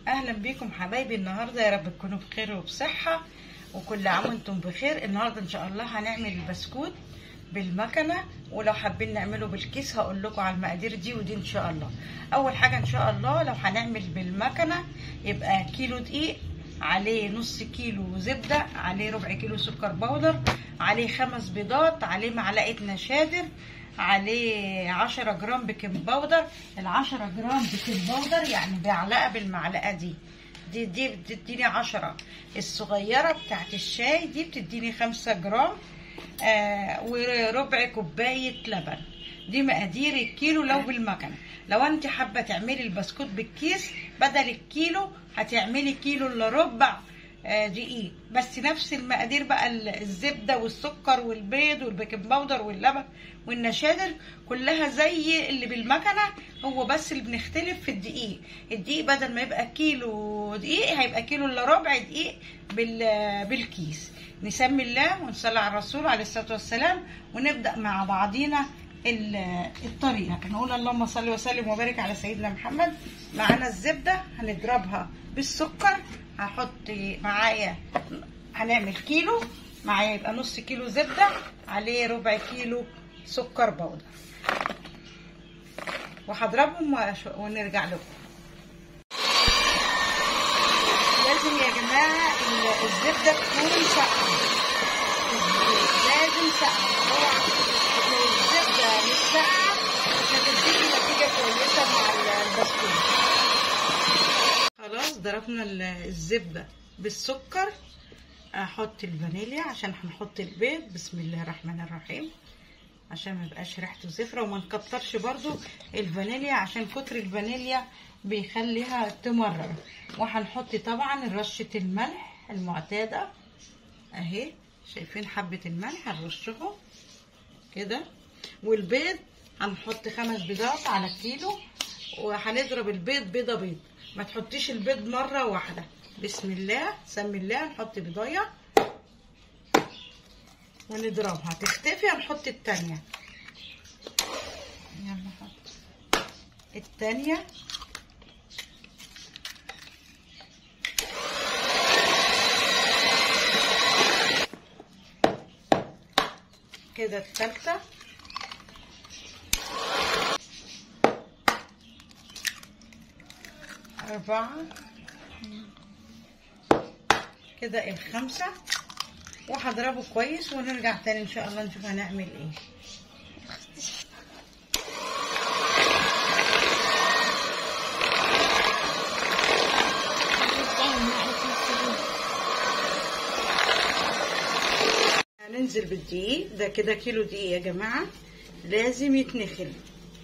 اهلا بيكم حبايبي النهارده يا رب تكونوا بخير وبصحه وكل عام وانتم بخير النهارده ان شاء الله هنعمل البسكوت بالمكنه ولو حابين نعمله بالكيس هقول لكم على المقادير دي ودي ان شاء الله اول حاجه ان شاء الله لو هنعمل بالمكنه يبقى كيلو دقيق عليه نص كيلو زبده عليه ربع كيلو سكر بودر عليه خمس بيضات عليه معلقه نشادر عليه عشرة جرام بيكنج باودر العشرة جرام بيكنج باودر يعني معلقة بالمعلقة دي دي دي بتديني عشرة الصغيرة بتاعت الشاي دي بتديني خمسة جرام آه وربع كوباية لبن دي مقادير الكيلو لو بالمكنة لو انت حابة تعملي البسكوت بالكيس بدل الكيلو هتعملي كيلو الا ربع دقيق بس نفس المقادير بقى الزبدة والسكر والبيض والبيكنج باودر واللبن والنشادر كلها زي اللي بالمكنة هو بس اللي بنختلف في الدقيق الدقيق بدل ما يبقى كيلو دقيق هيبقى كيلو الا ربع دقيق بالكيس نسمي الله ونصلي على الرسول عليه الصلاة والسلام ونبدأ مع بعضينا الطريقة نقول اللهم صل وسلم وبارك على سيدنا محمد معانا الزبدة هنضربها بالسكر هحط معايا هنعمل كيلو معايا يبقى نص كيلو زبدة عليه ربع كيلو سكر بودر وهضربهم ونرجع لكم لازم يا جماعة الزبدة تكون ساقعة لازم ساقعة لو الزبدة مش ساقعة مش هتديكي نتيجة كويسة مع البسكوت خلاص ضربنا الزبدة بالسكر احط الفانيليا عشان هنحط البيض بسم الله الرحمن الرحيم عشان ما يبقاش ريحته زفرة وما نكترش برضو الفانيليا عشان كتر الفانيليا بيخليها تمرر وهنحط طبعا رشة الملح المعتادة اهي شايفين حبة الملح هنرشهم كده والبيض هنحط خمس بيضات على الكيلو وهنضرب البيض بيضة بيض ما تحطيش البيض مرة واحدة بسم الله سمي الله نحط بيضاية ونضربها تختفي هنحط التانية يلا حط التانية كده التالتة أربعة كده الخمسة وهضربه كويس ونرجع تاني إن شاء الله نشوف هنعمل إيه هننزل بالدقيق ده كده كيلو دقيق يا جماعة لازم يتنخل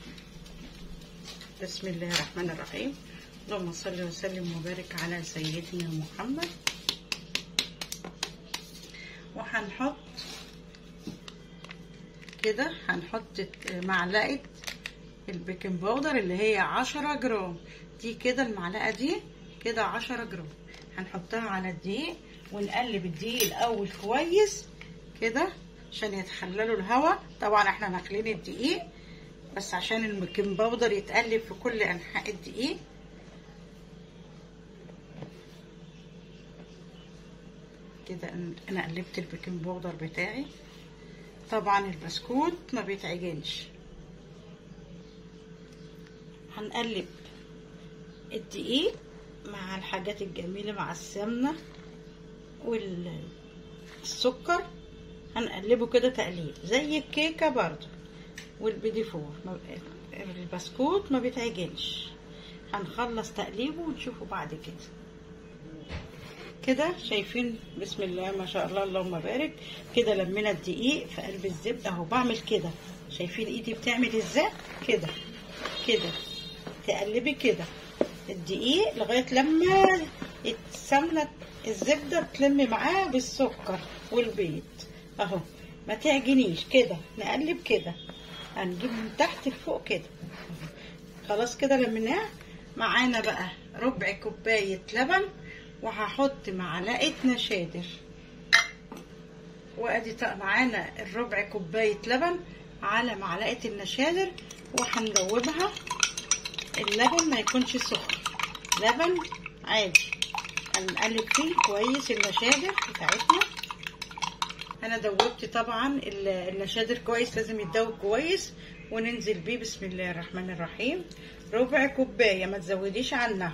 بسم الله الرحمن الرحيم اللهم صل وسلم وبارك على سيدنا محمد وهنحط كده هنحط معلقة البيكنج باودر اللي هي عشرة جرام دي كده المعلقة دي كده عشرة جرام هنحطها على الدقيق ونقلب الدقيق الأول كويس كده عشان يتخللوا الهواء طبعا احنا ناخلين الدقيق بس عشان البيكنج باودر يتقلب في كل أنحاء الدقيق كده انا قلبت البيكنج باودر بتاعي طبعا البسكوت ما بيتعجنش هنقلب الدقيق مع الحاجات الجميله مع السمنه والسكر هنقلبه كده تقليب زي الكيكه برضو والبيدي فور البسكوت ما بيتعجنش هنخلص تقليبه ونشوفه بعد كده كده شايفين بسم الله ما شاء الله اللهم بارك كده لمينا الدقيق في قلب الزبده اهو بعمل كده شايفين ايدي بتعمل ازاي كده كده تقلبي كده الدقيق لغايه لما السمنه الزبده تلم معاه بالسكر والبيض اهو ما تعجنيش كده نقلب كده هنجيب من تحت لفوق كده خلاص كده لميناه معانا بقى ربع كوبايه لبن وهحط معلقه نشادر وادي معانا الربع كوبايه لبن على معلقه النشادر وهندوبها اللبن ما يكونش سخن لبن عادي هنقلب فيه كويس النشادر بتاعتنا انا دوبت طبعا النشادر كويس لازم يتدوب كويس وننزل بيه بسم الله الرحمن الرحيم ربع كوبايه ما تزوديش عنها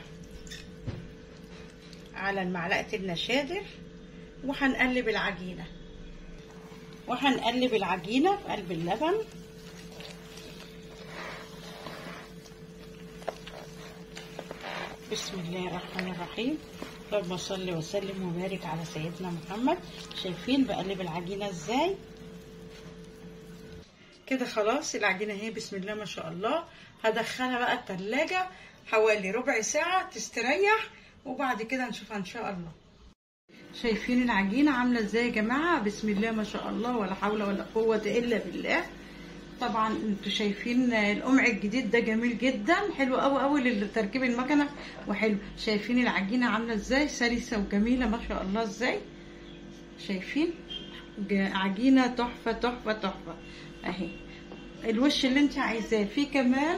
على معلقه النشادر وهنقلب العجينه وهنقلب العجينه في قلب اللبن بسم الله الرحمن الرحيم اللهم صل وسلم وبارك على سيدنا محمد شايفين بقلب العجينه ازاي كده خلاص العجينه اهي بسم الله ما شاء الله هدخلها بقى التلاجة حوالي ربع ساعه تستريح وبعد كده نشوفها ان شاء الله شايفين العجينه عامله ازاي يا جماعه بسم الله ما شاء الله ولا حول ولا قوه الا بالله طبعا انتوا شايفين القمع الجديد ده جميل جدا حلو قوي قوي لتركيب المكنه وحلو شايفين العجينه عامله ازاي سلسه وجميله ما شاء الله ازاي شايفين عجينه تحفه تحفه تحفه اهي الوش اللي انت عايزاه فيه كمان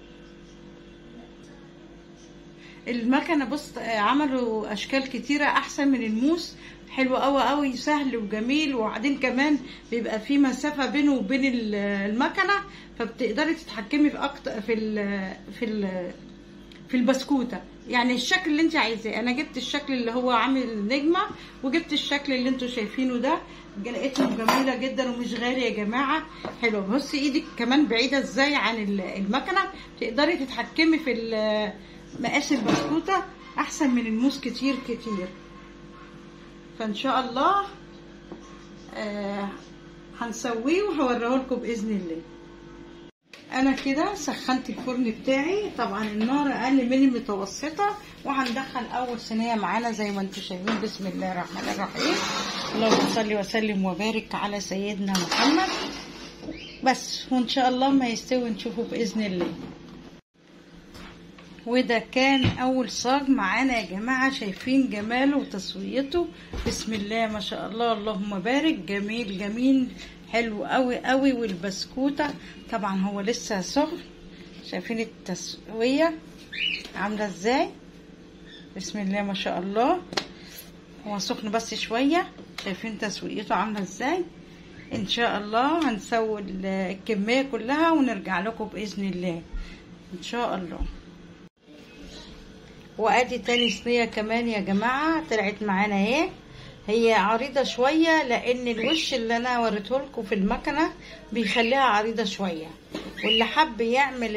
المكنه بص عملوا اشكال كتيره احسن من الموس حلو قوي قوي سهل وجميل وبعدين كمان بيبقى في مسافه بينه وبين المكنه فبتقدري تتحكمي في اكتر في ال في ال في البسكوته يعني الشكل اللي انت عايزاه انا جبت الشكل اللي هو عامل نجمه وجبت الشكل اللي انتوا شايفينه ده لقيتهم جميله جدا ومش غاليه يا جماعه حلو بصي ايدك كمان بعيده ازاي عن المكنه تقدري تتحكمي في مقاس البسكوته احسن من الموس كتير كتير فان شاء الله آه هنسويه وهوريه لكم باذن الله انا كده سخنت الفرن بتاعي طبعا النار اقل من المتوسطه وهندخل اول صينيه معانا زي ما انتم شايفين بسم الله الرحمن الرحيم اللهم صل وسلم وبارك على سيدنا محمد بس وان شاء الله ما يستوي نشوفه باذن الله وده كان اول صاج معانا يا جماعه شايفين جماله وتسويته بسم الله ما شاء الله اللهم بارك جميل جميل حلو قوي قوي والبسكوته طبعا هو لسه سخن شايفين التسويه عامله ازاي بسم الله ما شاء الله هو سخن بس شويه شايفين تسويته عامله ازاي ان شاء الله هنسوي الكميه كلها ونرجع لكم باذن الله ان شاء الله وادي تاني صينيه كمان يا جماعه طلعت معانا اهي هي عريضه شويه لان الوش اللي انا وريته لكم في المكنه بيخليها عريضه شويه واللي حب يعمل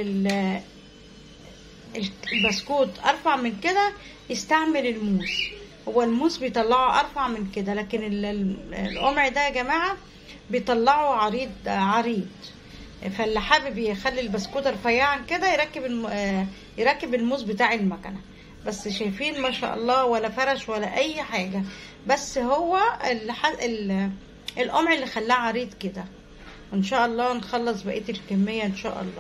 البسكوت ارفع من كده يستعمل الموس هو الموس بيطلعه ارفع من كده لكن القمع ده يا جماعه بيطلعه عريض عريض فاللي حابب يخلي البسكوت رفيعا كده يركب الم... يركب الموس بتاع المكنه بس شايفين ما شاء الله ولا فرش ولا اي حاجه بس هو الح... ال... القمع اللي خلاه عريض كده ان شاء الله نخلص بقيه الكميه ان شاء الله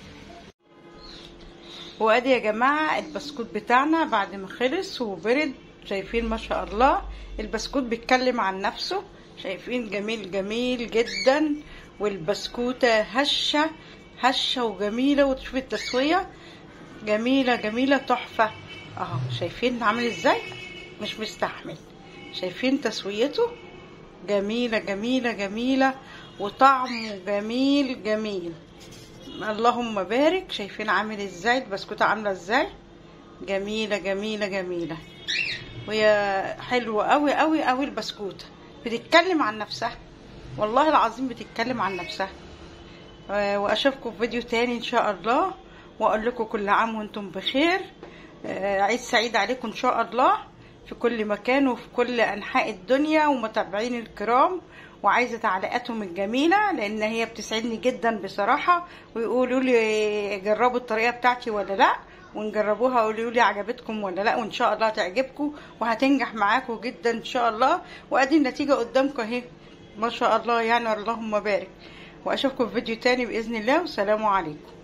وادي يا جماعه البسكوت بتاعنا بعد ما خلص وبرد شايفين ما شاء الله البسكوت بيتكلم عن نفسه شايفين جميل جميل جدا والبسكوته هشه هشه وجميله وتشوفي التسويه جميله جميله تحفه اهو شايفين عامل ازاي مش مستحمل شايفين تسويته جميله جميله جميله وطعمه جميل جميل اللهم بارك شايفين عامل ازاي البسكوته عامله ازاي جميله جميله جميله وهي حلوه قوي قوي قوي البسكوته بتتكلم عن نفسها والله العظيم بتتكلم عن نفسها واشوفكم في فيديو تاني ان شاء الله واقول لكم كل عام وانتم بخير عيد سعيد عليكم ان شاء الله في كل مكان وفي كل انحاء الدنيا ومتابعين الكرام وعايزه تعليقاتهم الجميله لان هي بتسعدني جدا بصراحه ويقولوا لي جربوا الطريقه بتاعتي ولا لا ونجربوها وقولوا لي عجبتكم ولا لا وان شاء الله تعجبكم وهتنجح معاكم جدا ان شاء الله وادي النتيجه قدامكم اهي ما شاء الله يعني اللهم بارك واشوفكم في فيديو تاني باذن الله والسلام عليكم